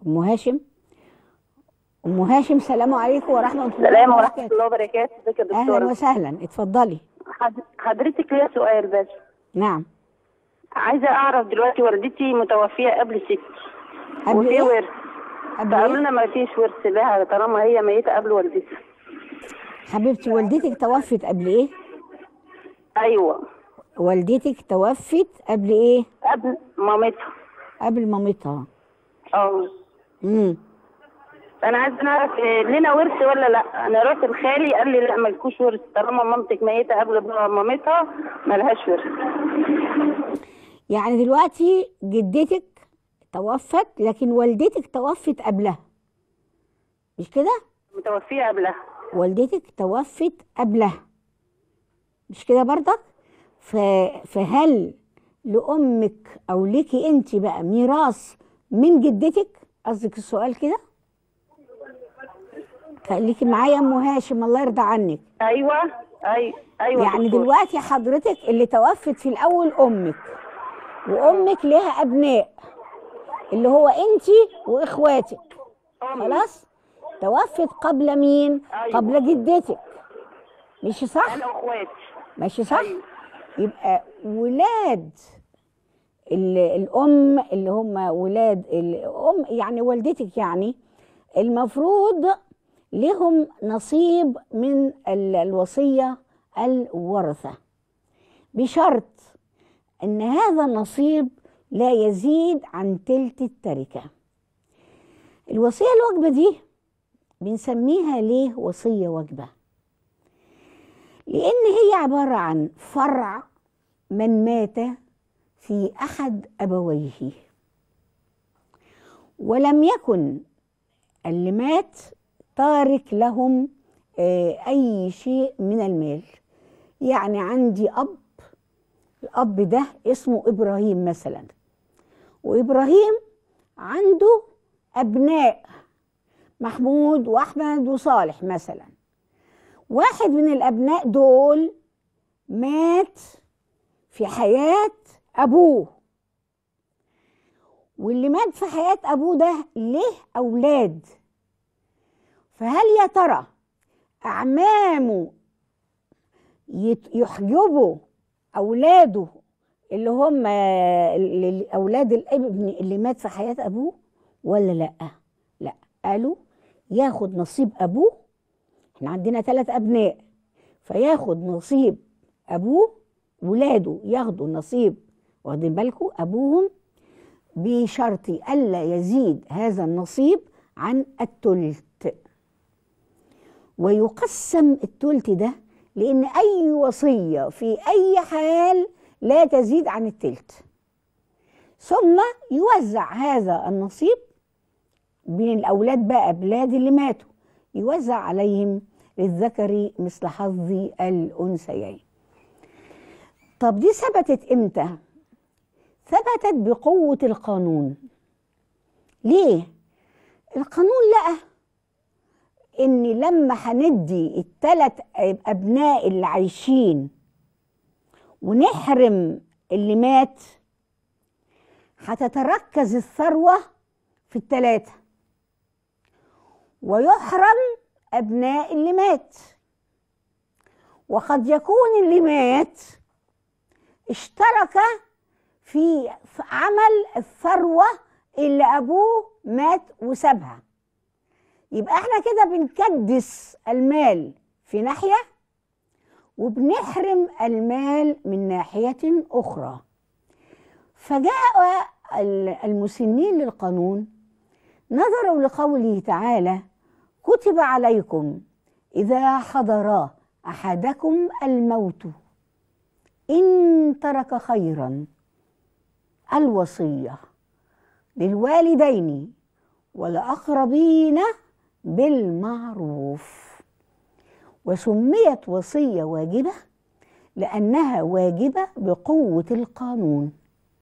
ام هاشم ام هاشم السلام عليكم ورحمه الله السلام ورحمة وبركاته الله وبركاته ازيك يا اهلا دكتورة وسهلا اتفضلي حد- حضرتك ليا سؤال بس نعم عايزة أعرف دلوقتي والدتي متوفية قبل ستي قبل وفي ايه ورث قبل فقالوا ايه لنا ما فيش ورث لها طالما هي ميتة قبل والدتي حبيبتي والدتك توفت قبل ايه أيوة والدتك توفت قبل ايه قبل مامتها قبل مامتها اه امم أنا عايزة نعرف إيه، لنا ورث ولا لأ أنا رحت لخالي قال لي لا ملكوش ورث طالما مامتك ميتة قبل مامتها ملهاش ورث يعني دلوقتي جدتك توفت لكن والدتك توفت قبلها مش كده متوفية قبلها والدتك توفت قبلها مش كده برضك ف... فهل لأمك أو ليكي أنت بقى ميراث من جدتك قصدك السؤال كده خليكي معايا يا أم هاشم الله يرضى عنك أيوة أي أيوة يعني دكتور. دلوقتي حضرتك اللي توفت في الأول أمك وأمك ليها أبناء اللي هو أنت وإخواتك أمي. خلاص توفت قبل مين أيوة. قبل جدتك مش صح أنا وأخواتي ماشي صح أيوة. يبقى ولاد ال- الام اللي هم ولاد الام يعني والدتك يعني المفروض لهم نصيب من ال- الوصيه الورثه بشرط ان هذا النصيب لا يزيد عن تلت التركه الوصيه الوجبه دي بنسميها ليه وصيه وجبه لأن هي عبارة عن فرع من مات في أحد أبويه ولم يكن اللي مات تارك لهم آه، أي شيء من المال يعني عندي أب الأب ده اسمه إبراهيم مثلا وإبراهيم عنده أبناء محمود وأحمد وصالح مثلا واحد من الأبناء دول مات في حياة أبوه واللي مات في حياة أبوه ده له أولاد فهل يا ترى أعمامه يت- يحجبوا أولاده اللي هم ال- ال- أولاد الابن اللي مات في حياة أبوه ولا لأ؟ لأ قالوا ياخد نصيب أبوه احنا عندنا ثلاث ابناء فياخد نصيب ابوه ولاده ياخدوا نصيب واخدين بالكم ابوهم بشرط الا يزيد هذا النصيب عن التلت ويقسم التلت ده لان اي وصيه في اي حال لا تزيد عن التلت ثم يوزع هذا النصيب بين الاولاد بقى اولاد اللي ماتوا يوزع عليهم للذكر مثل حظ الانثيين طب دي ثبتت امتى ثبتت بقوه القانون ليه القانون لقى ان لما هندي الثلاث ابناء اللي عايشين ونحرم اللي مات هتتركز الثروه في الثلاثه ويحرم أبناء اللي مات وقد يكون اللي مات اشترك في عمل الثروة اللي أبوه مات وسابها يبقى احنا كده بنكدس المال في ناحية وبنحرم المال من ناحية أخرى فجاء المسنين للقانون نظروا لقوله تعالى كتب عليكم إذا حضر أحدكم الموت إن ترك خيرا الوصية للوالدين والأقربين بالمعروف وسميت وصية واجبة لأنها واجبة بقوة القانون